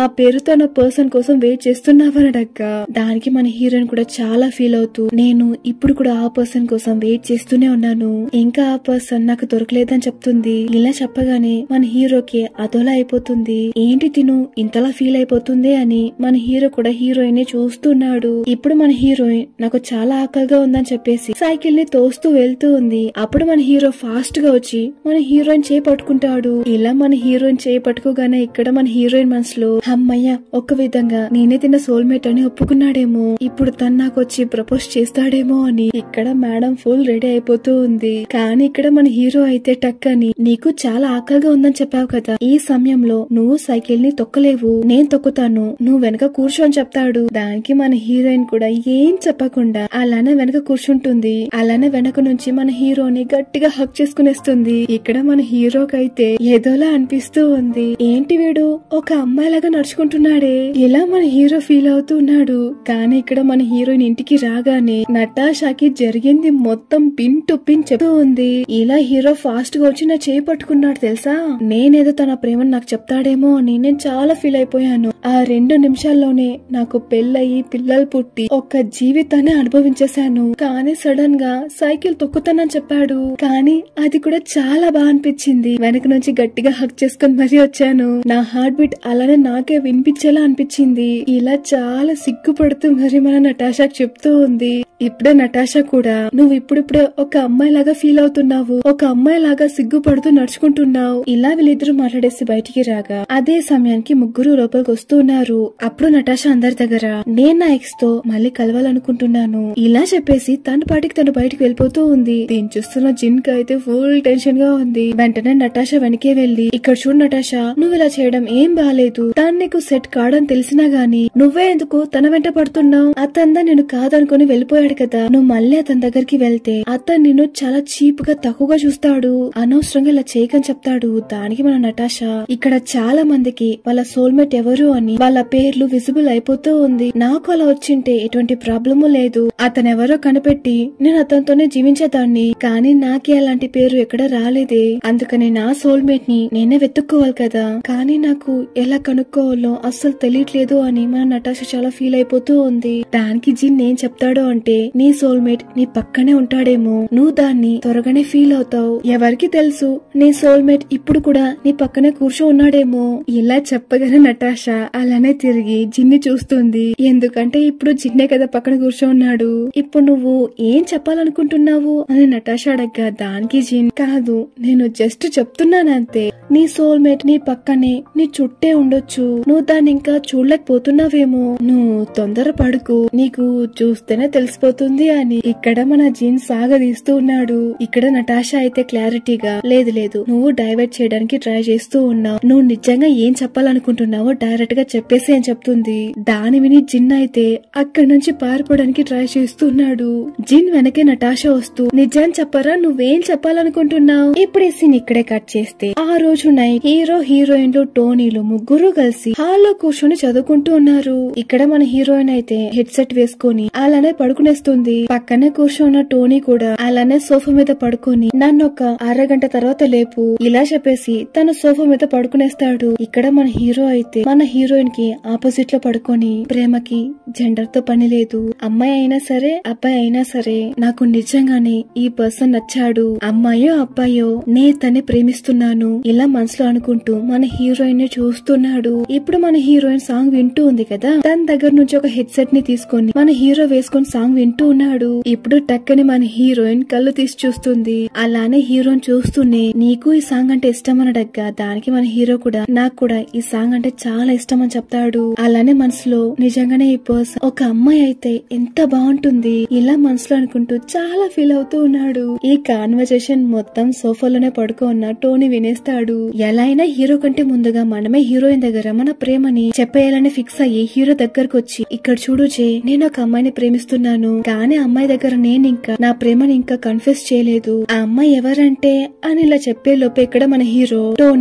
పేరుతో నా పర్సన్ కోసం వెయిట్ చేస్తున్నావనడక్క దానికి మన హీరోయిన్ కూడా చాలా ఫీల్ అవుతూ నేను ఇప్పుడు కూడా ఆ పర్సన్ కోసం వెయిట్ చేస్తూనే ఉన్నాను ఇంకా ఆ పర్సన్ నాకు దొరకలేదని చెప్తుంది ఇలా చెప్పగానే మన హీరోకి అదోలా అయిపోతుంది ఏంటి తిను ఇంతలా ఫీల్ అయిపోతుంది అని మన హీరో కూడా హీరోయిన్ ని చూస్తున్నాడు ఇప్పుడు మన హీరోయిన్ నాకు చాలా ఆకలిగా ఉందని చెప్పేసి సైకిల్ ని తోస్తూ వెళ్తూ ఉంది అప్పుడు మన హీరో ఫాస్ట్ గా వచ్చి మన హీరోయిన్ చేయి పట్టుకుంటాడు ఇలా మన హీరోయిన్ చేయి పట్టుకోగానే ఇక్కడ మన హీరోయిన్ మనసులో అమ్మయ్య ఒక్క విధంగా నేనే తిన్న సోల్మేట్ అని ఒప్పుకున్నాడేమో ఇప్పుడు తను నాకు వచ్చి ప్రపోజ్ చేస్తాడేమో అని ఇక్కడ మేడం ఫుల్ రెడీ అయిపోతూ ఉంది కానీ ఇక్కడ మన హీరో అయితే టక్ అని నీకు చాలా ఆకలిగా ఉందని చెప్పావు కదా ఈ సమయంలో నువ్వు సైకిల్ ని తొక్కలేవు నేను తొక్కుతాను నువ్వు వెనక కూర్చొని చెప్తాడు దానికి మన హీరోయిన్ కూడా ఏం చెప్పకుండా అలానే వెనక కూర్చుంటుంది అలానే వెనక నుంచి మన హీరోని గట్టిగా హక్ చేసుకునేస్తుంది ఇక్కడ మన హీరోకైతే ఏదోలా అనిపిస్తూ ఉంది ఏంటి వీడు ఒక అమ్మాయిలాగా నడుచుకుంటున్నాడే ఇలా మన హీరో ఫీల్ అవుతున్నాడు కానీ ఇక్కడ మన హీరోయిన్ ఇంటికి రాగానే నటాషాకి జరిగింది మొత్తం పిన్ టు పిన్ చెప్తూ ఉంది ఇలా హీరో ఫాస్ట్ గా వచ్చి నా చేయి పట్టుకున్నాడు తెలుసా నేనేదో తన ప్రేమను నాకు చెప్తాడేమో అని నేను చాలా ఫీల్ అయిపోయాను ఆ రెండు నిమిషాల్లోనే నాకు పెళ్ళయి పిల్లలు పుట్టి ఒక్క జీవితాన్ని అనుభవించేశాను కానీ సడన్ గా సైకిల్ తొక్కుతానని చెప్పాడు కానీ అది కూడా చాలా బాగా అనిపించింది వెనక నుంచి గట్టిగా హక్ చేసుకుని మరీ వచ్చాను నా హార్ట్ బీట్ అలానే నాకే వినిపించేలా అనిపించింది ఇలా చాలా సిగ్గుపడుతూ మరి మన నటాషాకి చెప్తూ ఉంది ఇప్పుడే నటాషా కూడా నువ్వు ఇప్పుడిప్పుడే ఒక అమ్మాయి లాగా ఫీల్ అవుతున్నావు ఒక అమ్మాయి లాగా సిగ్గుపడుతూ నడుచుకుంటున్నావు ఇలా వీళ్ళిద్దరూ మాట్లాడేసి బయటికి రాగా అదే సమయానికి ముగ్గురు లోపలికి వస్తున్నారు అప్పుడు నటాషా అందరి దగ్గర నేను నా ఎక్స్ తో మళ్ళీ కలవాలనుకుంటున్నాను ఇలా చెప్పేసి తన పాటికి తను బయటికి వెళ్ళిపోతూ ఉంది దీన్ని చూస్తున్న జిన్ కి అయితే ఫుల్ టెన్షన్ గా ఉంది వెంటనే నటాషా వెనకే వెళ్లి ఇక్కడ చూడు నటాషా నువ్వు ఇలా చేయడం ఏం బాలేదు తను నీకు సెట్ కాడని తెలిసినా గానీ నువ్వే ఎందుకు తన వెంట పడుతున్నావు అతందా నేను కాదనుకుని వెళ్ళిపోయాడు కదా నువ్వు మళ్ళీ అతని దగ్గరికి వెళ్తే అతను నిన్ను చాలా చీప్ గా తక్కువగా చూస్తాడు అనవసరంగా ఇలా చేయకని చెప్తాడు దానికి మన నటాషా ఇక్కడ చాలా మందికి వాళ్ళ సోల్మేట్ ఎవరు అని వాళ్ళ పేర్లు విజిబుల్ అయిపోతూ ఉంది నాకు అలా వచ్చింటే ఎటువంటి ప్రాబ్లము లేదు అతనెవరో కనిపెట్టి నేను అతనితోనే జీవించేదాన్ని కానీ నాకే అలాంటి పేరు ఎక్కడ రాలేదే అందుకని నా సోల్మేట్ ని నేనే వెతుక్కోవాలి కదా కానీ నాకు ఎలా కనుక్కోవాలో అస్సలు తెలియట్లేదు అని మన నటాష చాలా ఫీల్ అయిపోతూ ఉంది దానికి జిన్ ఏం చెప్తాడో అంటే నీ సోల్మేట్ నీ పక్కనే ఉంటాడేమో నువ్వు దాన్ని త్వరగానే ఫీల్ అవుతావు ఎవరికి తెలుసు నీ సోల్మేట్ ఇప్పుడు కూడా నీ పక్కనే కూర్చో ఉన్నాడేమో ఇలా చెప్పగానే నటాష అలానే తిరిగి జిన్ని చూస్తుంది ఎందుకంటే ఇప్పుడు జిన్నే కదా పక్కన కూర్చో ఉన్నాడు ఇప్పుడు నువ్వు ఏం చెప్పాలనుకుంటున్నావు అని నటాష అడగ్గా దానికి జిన్ కాదు నేను జస్ట్ చెప్తున్నానంతే నీ సోల్మేట్ నీ పక్కనే నీ చుట్టే ఉండొచ్చు నువ్వు దాన్ని ఇంకా చూడలేకపోతున్నావేమో నువ్వు తొందర పడుకు నీకు చూస్తేనే తెలిసిపోతుంది అని ఇక్కడ మన జిన్ సాగదీస్తూ ఉన్నాడు ఇక్కడ నటాషా అయితే క్లారిటీగా లేదు లేదు నువ్వు డైవర్ట్ చేయడానికి ట్రై చేస్తూ ఉన్నావు నువ్వు నిజంగా ఏం చెప్పాలనుకుంటున్నావో డైరెక్ట్ గా చెప్పేసి అని చెప్తుంది దాని విని జిన్ అయితే అక్కడి నుంచి పారిపోవడానికి ట్రై చేస్తున్నాడు జిన్ వెనకే నటాషా వస్తూ నిజం చెప్పరా నువ్వేం చెప్పాలనుకుంటున్నావు ఇప్పుడు ఈ సీన్ ఇక్కడే కట్ చేస్తే ఆ రోజు నైట్ హీరో హీరోయిన్లు టోనీలు ముగ్గురు కలిసి హాల్లో కూర్చొని చదువుకుంటూ ఉన్నారు ఇక్కడ మన హీరోయిన్ అయితే హెడ్ సెట్ వేసుకొని అలానే పడుకునేస్తుంది పక్కనే కూర్చున్న టోనీ కూడా అలానే సోఫా మీద పడుకొని నన్ను ఒక అరగంట తర్వాత లేపు ఇలా చెప్పేసి తన సోఫా మీద పడుకునేస్తాడు ఇక్కడ మన హీరో అయితే మన హీరోయిన్ కి ఆపోజిట్ లో పడుకొని ప్రేమకి జెండర్ తో పని లేదు అమ్మాయి అయినా సరే అబ్బాయి అయినా సరే నాకు నిజంగానే ఈ పర్సన్ నచ్చాడు అమ్మాయో అబ్బాయో నే తన్ని ప్రేమిస్తున్నాను ఇలా మనసులో అనుకుంటూ మన హీరోయిన్ ని చూస్తున్నాడు ఇప్పుడు మన హీరోయిన్ సాంగ్ వింటూ ఉంది కదా తన దగ్గర నుంచి ఒక హెడ్ సెట్ ని తీసుకొని మన హీరో వేసుకొని సాంగ్ వింటూ ఉన్నాడు ఇప్పుడు టక్కని మన హీరోయిన్ కళ్ళు తీసి చూస్తుంది అలానే హీరోయిన్ చూస్తూనే నీకు ఈ సాంగ్ అంటే ఇష్టం అని అడగ్గా దానికి మన హీరో కూడా నాకు కూడా ఈ సాంగ్ అంటే చాలా ఇష్టం అని చెప్తాడు అలానే మనసులో నిజంగానే ఈ పర్సన్ ఒక అమ్మాయి అయితే ఎంత బాగుంటుంది ఇలా మనసులో అనుకుంటూ చాలా ఫీల్ అవుతూ ఉన్నాడు ఈ కాన్వర్జేషన్ మొత్తం సోఫాలోనే పడుకున్న టోనీ వినేస్తాడు ఎలా అయినా హీరో కంటే ముందుగా మనమే హీరోయిన్ దగ్గర మన ప్రేమని చెప్పేయాలని ఫిక్స్ అయ్యి హీరో దగ్గరకు వచ్చి ఇక్కడ చూడు జే నేను ఒక అమ్మాయిని ప్రేమిస్తున్నాను కానీ ఆ అమ్మాయి దగ్గర నేను ఇంకా నా ప్రేమని ఇంకా కన్ఫ్యూస్ చేయలేదు ఆ అమ్మాయి ఎవరంటే అని ఇలా చెప్పే లోపే ఇక్కడ మన హీరో టోనీ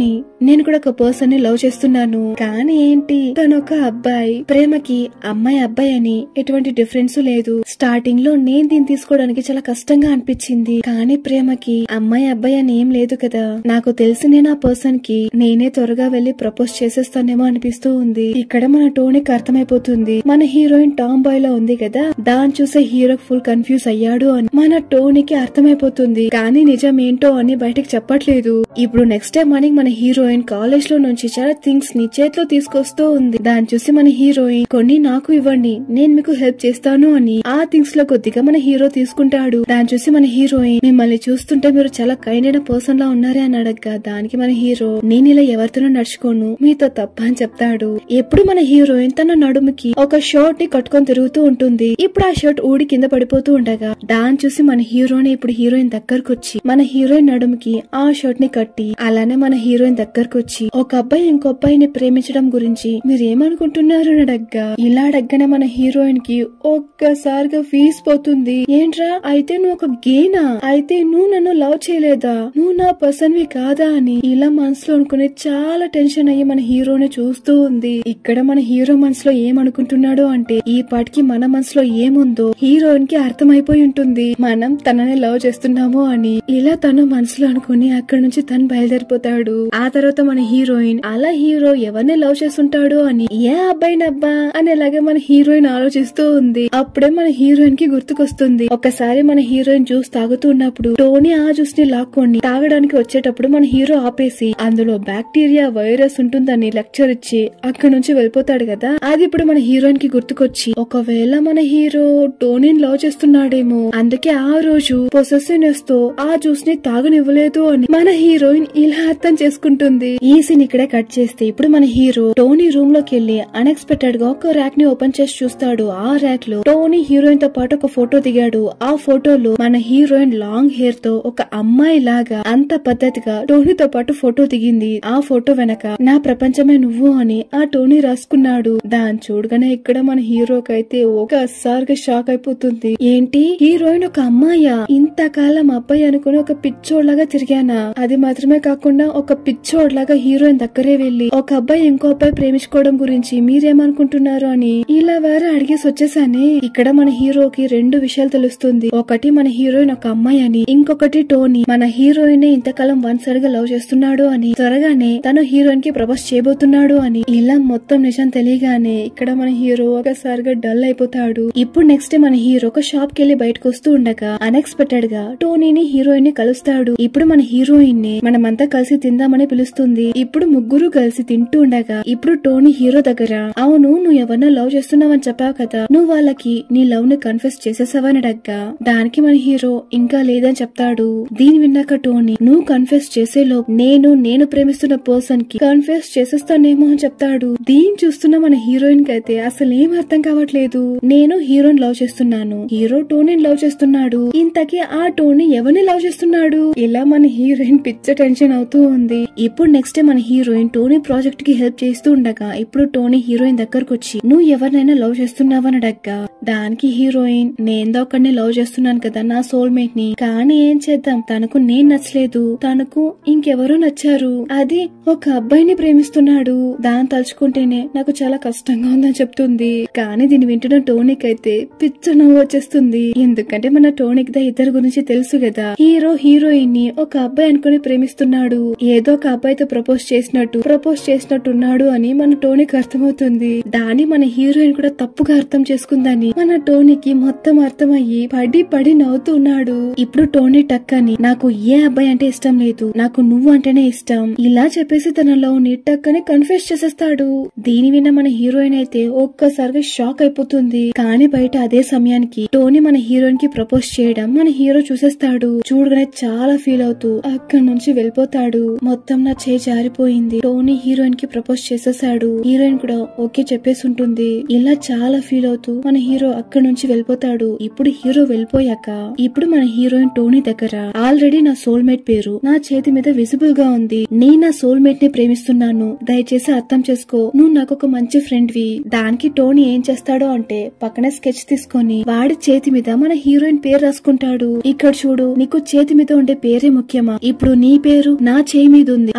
నేను కూడా ఒక పర్సన్ ని లవ్ చేస్తున్నాను కానీ ఏంటి తను ఒక అబ్బాయి ప్రేమకి అమ్మాయి అబ్బాయి అని ఎటువంటి డిఫరెన్స్ లేదు స్టార్టింగ్ లో నేను దీన్ని తీసుకోవడానికి చాలా కష్టంగా అనిపించింది కానీ ప్రేమకి అమ్మాయి అబ్బాయి అని ఏం లేదు కదా నాకు తెలిసి నేను ఆ పర్సన్ కి నేనే త్వరగా వెళ్లి ప్రపోజ్ చేసేస్తానేమో అనిపిస్తూ ఉంది ఇక్కడ మన టోనీకి అర్థమైపోతుంది మన హీరోయిన్ టామ్ బాయ్ లో ఉంది కదా దాన్ని చూసే హీరో ఫుల్ కన్ఫ్యూజ్ అయ్యాడు అని మన టోనీకి అర్థమైపోతుంది కానీ నిజం ఏంటో అని బయటకు చెప్పట్లేదు ఇప్పుడు నెక్స్ట్ డే మార్నింగ్ మన హీరోయిన్ కాలేజ్ లో నుంచి చాలా థింగ్స్ ని చేతిలో తీసుకొస్తూ ఉంది దాన్ని చూసి మన హీరోయిన్ కొన్ని నాకు ఇవ్వండి నేను మీకు హెల్ప్ చేస్తాను అని ఆ థింగ్స్ లో కొద్దిగా మన హీరో తీసుకుంటాడు దాన్ని చూసి మన హీరోయిన్ మిమ్మల్ని చూస్తుంటే మీరు చాలా కైండ్ అయిన పర్సన్ లా ఉన్నారే అని అడగ్గా దానికి మన హీరో నేను ఇలా ఎవరితోనూ నడుచుకోను మీతో తప్ప అని చెప్తాడు ఎప్పుడు మన హీరోయిన్ తన నడుముకి ఒక షర్ట్ ని కట్టుకొని తిరుగుతూ ఉంటుంది ఇప్పుడు ఆ షర్ట్ ఊడి కింద పడిపోతూ ఉండగా దాన్ని చూసి మన హీరోని ఇప్పుడు హీరోయిన్ దగ్గరకు వచ్చి మన హీరోయిన్ నడుముకి ఆ షర్ట్ ని కట్టి అలానే మన హీరోయిన్ దగ్గరకు వచ్చి ఒక అబ్బాయి ఇంకో అబ్బాయిని ప్రేమించడం గురించి మీరు ఏమనుకుంటున్నారు అని అడగ్గా ఇలా అడగ్గానే మన హీరోయిన్ కి ఒక్కసారిగా ఫీజ్ పోతుంది ఏంట్రా అయితే నువ్వు ఒక గేనా అయితే నువ్వు నన్ను లవ్ చేయలేదా నువ్వు నా పర్సన్ వి కాదా అని ఇలా మనసులో అనుకుని చాలా టెన్షన్ అయ్యి మన హీరోని చూస్తూ ఉంది ఇక్కడ మన హీరో మనసులో ఏమనుకుంటున్నాడు అంటే ఈ పాటికి మన మనసులో ఏముందో హీరోయిన్ కి అర్థమైపోయి ఉంటుంది మనం తనని లవ్ చేస్తున్నాము అని ఇలా తను మనసులో అనుకుని అక్కడ నుంచి తను బయలుదేరిపోతాడు ఆ తర్వాత మన హీరోయిన్ అలా హీరో ఎవరిని లవ్ చేస్తుంటాడు అని ఏ అబ్బాయి నబ్బా అనేలాగే మన హీరోయిన్ ఆలోచిస్తూ ఉంది అప్పుడే మన హీరోయిన్ కి గుర్తుకొస్తుంది ఒకసారి మన హీరోయిన్ జ్యూస్ తాగుతూ ఉన్నప్పుడు టోనీ ఆ జ్యూస్ ని లాక్కొని తాగడానికి వచ్చేటప్పుడు మన హీరో ఆపేసి అందులో బ్యాక్టీరియా వైరస్ ఉంటుందని లెక్చర్ ఇచ్చి అక్కడ నుంచి వెళ్ళిపోతాడు కదా అది ఇప్పుడు మన హీరోయిన్ కి గుర్తుకొచ్చి ఒకవేళ మన హీరో టోనీని లవ్ చేస్తున్నాడేమో అందుకే ఆ రోజు పొసెసివ్నెస్ తో ఆ జ్యూస్ ని తాగనివ్వలేదు అని మన హీరోయిన్ ఇలా అర్థం చేసుకుంటుంది ఈ సీన్ ఇక్కడే కట్ చేస్తే ఇప్పుడు మన హీరో టోనీ రూమ్ లోకి వెళ్లి అన్ఎక్స్పెక్టెడ్ గా ఒక ర్యాక్ ని ఓపెన్ చేసి చూస్తాడు ఆ ర్యాక్ లో టోనీ హీరోయిన్ తో పాటు ఒక ఫోటో దిగాడు ఆ ఫోటోలో మన హీరోయిన్ లాంగ్ హెయిర్ తో ఒక అమ్మాయి లాగా అంత పద్ధతిగా టోనీతో పాటు ఫోటో దిగింది ఆ ఫోటో వెనక నా ప్రపంచమే నువ్వు అని ఆ టోనీ రాసుకున్నాడు దాన్ని చూడగానే ఇక్కడ మన హీరోకైతే ఒకసారిగా షాక్ అయిపోతుంది ఏంటి హీరోయిన్ ఒక అమ్మాయా ఇంతకాలం అబ్బాయి అనుకుని ఒక పిచ్చోడ్లాగా తిరిగానా అది మాత్రమే కాకుండా ఒక పిచ్చోడ్లాగా హీరోయిన్ దగ్గరే వెళ్లి ఒక అబ్బాయి ఇంకో అబ్బాయి ప్రేమించుకోవడం గురించి మీరేమనుకుంటున్నారు అని ఇలా వేరే అడిగేసి వచ్చేసానే ఇక్కడ మన హీరోకి రెండు విషయాలు తెలుస్తుంది ఒకటి మన హీరోయిన్ ఒక అమ్మాయి అని ఇంకొకటి టోనీ మన హీరోయిన్ ఇంతకాలం వన్ సైడ్ గా లవ్ చేస్తున్నాడు అని త్వరగానే తను హీరోయిన్ కి ప్రపోజ్ చేయబోతున్నాడు అని ఇలా మొత్తం నిజం తెలియగానే ఇక్కడ మన హీరో ఒకసారిగా డల్ అయిపోతాడు ఇప్పుడు నెక్స్ట్ డే మన హీరో ఒక షాప్ కి వెళ్లి బయటకు వస్తూ ఉండగా అన్ఎక్స్పెక్టెడ్ గా టోనీని హీరోయిన్ ని కలుస్తాడు ఇప్పుడు మన హీరోయిన్ ని మనమంతా కలిసి తిందామని పిలుస్తుంది ఇప్పుడు ముగ్గురు కలిసి తింటూ ఉండగా ఇప్పుడు టోనీ హీరో దగ్గర అవును నువ్వు ఎవరినో లవ్ చేస్తున్నావని చెప్పావు కదా నువ్వు వాళ్ళకి నీ లవ్ ని కన్ఫెస్ చేసేసావని అడగ్గా దానికి మన హీరో ఇంకా లేదని చెప్తాడు దీని విన్నాక టోనీ నువ్వు కన్ఫెస్ చేసేలో నేను నేను ప్రేమిస్తున్న పర్సన్ కి కన్ఫెస్ చేసేస్తానేమో అని చెప్తాడు దీన్ని చూస్తున్న మన హీరోయిన్ కి అయితే అసలు ఏం అర్థం కావట్లేదు నేను హీరోని లవ్ చేస్తున్నాను హీరో టోనీని లవ్ చేస్తున్నాడు ఇంతకీ ఆ టోనీ ఎవరిని లవ్ చేస్తున్నాడు ఇలా మన హీరోయిన్ పిచ్చ టెన్షన్ అవుతూ ఉంది ఇప్పుడు నెక్స్ట్ మన హీరోయిన్ టోనీ ప్రాజెక్ట్ కి హెల్ప్ చేస్తూ ఉండగా ఇప్పుడు టోనీ హీరోయిన్ దగ్గరకు వచ్చి నువ్వు ఎవరినైనా లవ్ చేస్తున్నావని అడగ్గా దానికి హీరోయిన్ నేను ఒకడిని లవ్ చేస్తున్నాను కదా నా సోల్మేట్ ని కానీ ఏం చేద్దాం తనకు నేను నచ్చలేదు తనకు ఇంకెవరో నచ్చారు అది ఒక అబ్బాయిని ప్రేమిస్తున్నాడు దాన్ని తలుచుకుంటేనే నాకు చాలా కష్టంగా ఉందని చెప్తుంది కానీ దీన్ని వింటున్న టోనిక్ అయితే పిచ్చ నవ్వు వచ్చేస్తుంది ఎందుకంటే మన టోనిక్ ద ఇద్దరు గురించి తెలుసు కదా హీరో హీరోయిన్ ని ఒక అబ్బాయి అనుకుని ప్రేమిస్తున్నాడు ఏదో ఒక అబ్బాయితో ప్రపోజ్ చేసినట్టు ప్రపోజ్ చేసినట్టున్నాడు అని మన టోనిక్ అర్థమవుతుంది దాన్ని మన హీరోయిన్ కూడా తప్పుగా అర్థం చేసుకుందని మన టోనీకి మొత్తం అర్థమయ్యి పడి పడి నవ్వుతున్నాడు ఇప్పుడు టోనీ టక్ అని నాకు ఏ అబ్బాయి అంటే ఇష్టం లేదు నాకు నువ్వు అంటేనే ఇష్టం ఇలా చెప్పేసి తన లవ్ ని టక్ అని కన్ఫ్యూజ్ చేసేస్తాడు దీని విన్న మన హీరోయిన్ అయితే ఒక్కసారిగా షాక్ అయిపోతుంది కానీ బయట అదే సమయానికి టోనీ మన హీరోయిన్ కి ప్రపోజ్ చేయడం మన హీరో చూసేస్తాడు చూడగానే చాలా ఫీల్ అవుతూ అక్కడి నుంచి వెళ్ళిపోతాడు మొత్తం నా చేయి జారిపోయింది టోనీ హీరోయిన్ కి ప్రపోజ్ చేసేసాడు హీరోయిన్ కూడా ఓకే చెప్పేసి ఉంటుంది ఇలా చాలా ఫీల్ అవుతూ మన హీరో అక్కడి నుంచి వెళ్ళిపోతాడు ఇప్పుడు హీరో వెళ్ళిపోయాక ఇప్పుడు మన హీరోయిన్ టోనీ దగ్గర ఆల్రెడీ నా సోల్మేట్ పేరు నా చేతి మీద విజిబుల్ గా ఉంది నేను నా సోల్మేట్ ని ప్రేమిస్తున్నాను దయచేసి అర్థం చేసుకో నువ్వు నాకు ఒక మంచి ఫ్రెండ్ వి దానికి టోనీ ఏం చేస్తాడో అంటే పక్కనే స్కెచ్ తీసుకొని వాడి చేతి మీద మన హీరోయిన్ పేరు రాసుకుంటాడు ఇక్కడ చూడు నీకు చేతి మీద ఉండే పేరే ముఖ్యమా ఇప్పుడు నీ పేరు నా చేయి మీద ఉంది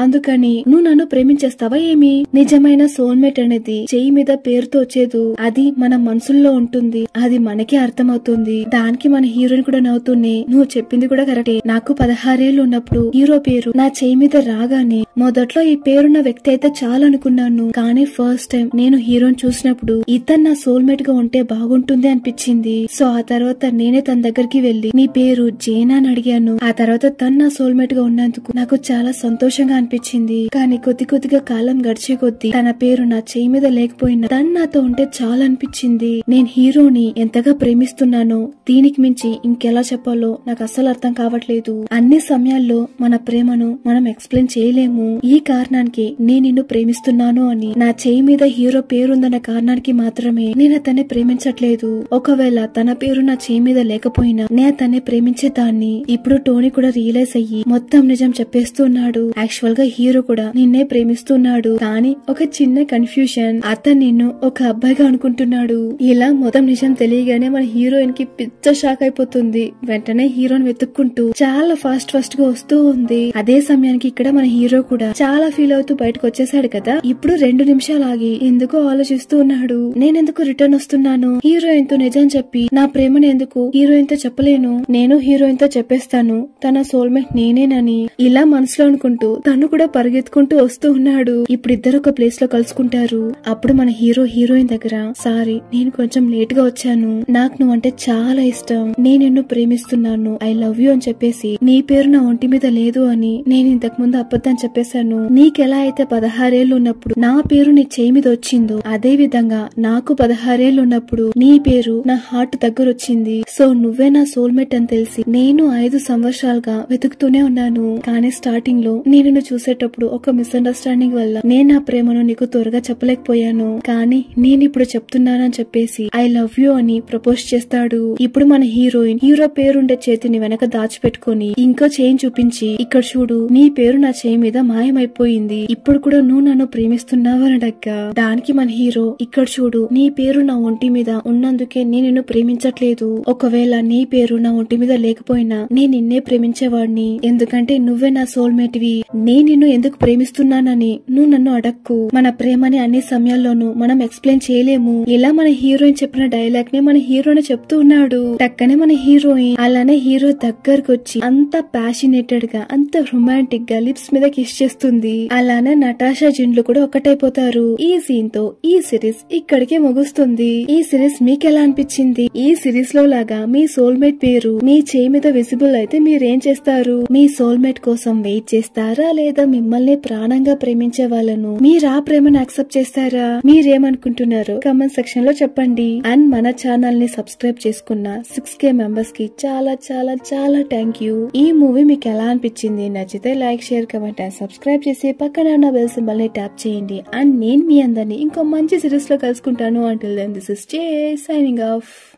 అందుకని నువ్వు నన్ను ప్రేమించేస్తావా ఏమి నిజమైన సోల్మేట్ అనేది చెయ్యి మీద పేరుతో వచ్చేదు అది మన మనసుల్లో ఉంటుంది అది మనకే అర్థమవుతుంది దానికి మన హీరోయిన్ కూడా నవ్వుతూనే నువ్వు చెప్పింది కూడా కరెక్టే నాకు పదహారేళ్లు ఉన్నప్పుడు హీరో పేరు నా చెయ్యి మీద రాగానే మొదట్లో ఈ పేరున్న వ్యక్తి అయితే చాలా అనుకున్నాను కానీ ఫస్ట్ టైం నేను హీరోని చూసినప్పుడు ఇతను నా సోల్మేట్ గా ఉంటే బాగుంటుంది అనిపించింది సో ఆ తర్వాత నేనే తన దగ్గరికి వెళ్లి నీ పేరు జేనా అని అడిగాను ఆ తర్వాత తను నా సోల్మేట్ గా ఉన్నందుకు నాకు చాలా సంతోషంగా అనిపించింది కానీ కొద్ది కొద్దిగా కాలం గడిచే కొద్దీ తన పేరు నా చేయి మీద లేకపోయినా తను నాతో ఉంటే చాలా అనిపించింది నేను హీరోని ఎంతగా ప్రేమిస్తున్నానో దీనికి మించి ఇంకెలా చెప్పాలో నాకు అస్సలు అర్థం కావట్లేదు అన్ని సమయాల్లో మన ప్రేమను మనం ఎక్స్ప్లెయిన్ చేయలేము ఈ కారణానికి నేను నిన్ను ప్రేమిస్తున్నాను అని నా చేయి మీద హీరో పేరుందన్న కారణానికి మాత్రమే నేను అతన్ని ప్రేమించట్లేదు ఒకవేళ తన పేరు నా చేయి మీద లేకపోయినా నేను అతన్ని ప్రేమించేదాన్ని ఇప్పుడు టోనీ కూడా రియలైజ్ అయ్యి మొత్తం నిజం చెప్పేస్తున్నాడు యాక్చువల్ గా హీరో కూడా నిన్నే ప్రేమిస్తున్నాడు కానీ ఒక చిన్న కన్ఫ్యూషన్ అతను నిన్ను ఒక అబ్బాయిగా అనుకుంటున్నాడు ఇలా మొత్తం నిజం తెలియగానే మన హీరోయిన్ కి పిచ్చ షాక్ అయిపోతుంది వెంటనే హీరోని వెతుక్కుంటూ చాలా ఫాస్ట్ ఫాస్ట్ గా వస్తూ ఉంది అదే సమయానికి ఇక్కడ మన హీరో కూడా చాలా ఫీల్ అవుతూ బయటకు వచ్చేసాడు కదా ఇప్పుడు రెండు నిమిషాలు ఆగి ఎందుకో ఆలోచిస్తూ ఉన్నాడు నేనెందుకు రిటర్న్ వస్తున్నాను హీరోయిన్ తో నిజం చెప్పి నా ప్రేమను ఎందుకు హీరోయిన్ తో చెప్పలేను నేను హీరోయిన్ తో చెప్పేస్తాను తన సోల్మేట్ నేనేనని ఇలా మనసులో అనుకుంటూ తను కూడా పరిగెత్తుకుంటూ వస్తూ ఉన్నాడు ఇప్పుడు ఇద్దరు ఒక ప్లేస్ లో కలుసుకుంటారు అప్పుడు మన హీరో హీరోయిన్ దగ్గర సారీ నేను కొంచెం లేట్ గా వచ్చాను నాకు నువ్వంటే చాలా ఇష్టం నేను నిన్ను ప్రేమిస్తున్నాను ఐ లవ్ యూ అని చెప్పేసి నీ పేరు నా ఒంటి మీద లేదు అని నేను ఇంతకు ముందు అబద్ధం చెప్పేశాను నీకెలా అయితే పదహారేళ్లు ఉన్నప్పుడు నా పేరు నీ చేయి మీద వచ్చిందో అదే విధంగా నాకు పదహారేళ్లు ఉన్నప్పుడు నీ పేరు నా హార్ట్ దగ్గర వచ్చింది సో నువ్వే నా సోల్మేట్ అని తెలిసి నేను ఐదు సంవత్సరాలుగా వెతుకుతూనే ఉన్నాను కానీ స్టార్టింగ్ లో నేను నిన్ను చూసేటప్పుడు ఒక మిస్అండర్స్టాండింగ్ వల్ల నేను నా ప్రేమను నీకు త్వరగా చెప్పలేకపోయాను కానీ నేను ఇప్పుడు చెప్తున్నానని చెప్పేసి ఐ లవ్ యూ అని ప్రపోజ్ చేస్తాడు ఇప్పుడు మన హీరోయిన్ హీరో పేరుండే చేతిని వెనక దాచిపెట్టుకొని ఇంకో చేయి చూపించి ఇక్కడ చూడు నీ పేరు నా చేయి మీద మాయమైపోయింది ఇప్పుడు కూడా నువ్వు నన్ను ప్రేమిస్తున్నావని అడగ్గా దానికి మన హీరో ఇక్కడ చూడు నీ పేరు నా ఒంటి మీద ఉన్నందుకే నేను నిన్ను ప్రేమించట్లేదు ఒకవేళ నీ పేరు నా ఒంటి మీద లేకపోయినా నేను నిన్నే ప్రేమించేవాడిని ఎందుకంటే నువ్వే నా సోల్మేట్ వి నేను నిన్ను ఎందుకు ప్రేమిస్తున్నానని నువ్వు నన్ను అడక్కు మన ప్రేమని అన్ని సమయాల్లోనూ మనం ఎక్స్ప్లెయిన్ చేయలేము ఇలా మన హీరోయిన్ చెప్పిన డైలాగ్ ని మన హీరోని చెప్తూ ఉన్నాడు టక్కనే మన హీరోయిన్ అలానే హీరో దగ్గరకు వచ్చి అంత ప్యాషనేటెడ్ గా అంత రొమాంటిక్ గా లిప్స్ మీద కిస్ చేస్తుంది అలానే నటాషా జిండ్లు కూడా ఒకటైపోతారు ఈ సీన్ తో ఈ సిరీస్ ఇక్కడికే ముగుస్తుంది ఈ సిరీస్ మీకు ఎలా అనిపించింది ఈ సిరీస్ లో లాగా మీ సోల్మేట్ పేరు మీ చేయి మీద విజిబుల్ అయితే మీరేం చేస్తారు మీ సోల్మేట్ కోసం వెయిట్ చేస్తారా లేదా మిమ్మల్ని ప్రాణంగా ప్రేమించే వాళ్ళను మీరు ఆ ప్రేమను యాక్సెప్ట్ చేస్తారా మీరేమనుకుంటున్నారు కమెంట్ సెక్షన్ లో చెప్పండి అండ్ మన ఛానల్ ని సబ్స్క్రైబ్ చేసుకున్న సిక్స్ కే మెంబర్స్ కి చాలా చాలా చాలా థ్యాంక్ యూ ఈ మూవీ మీకు ఎలా అనిపించింది నచ్చితే like share comment and subscribe చేసి పక్కన ఉన్న బెల్ సింబల్ ని ట్యాప్ చేయండి అండ్ నేను మీ అందరినీ ఇంకో మంచి సిరీస్ లో కలుసుకుంటాను until then this is J signing of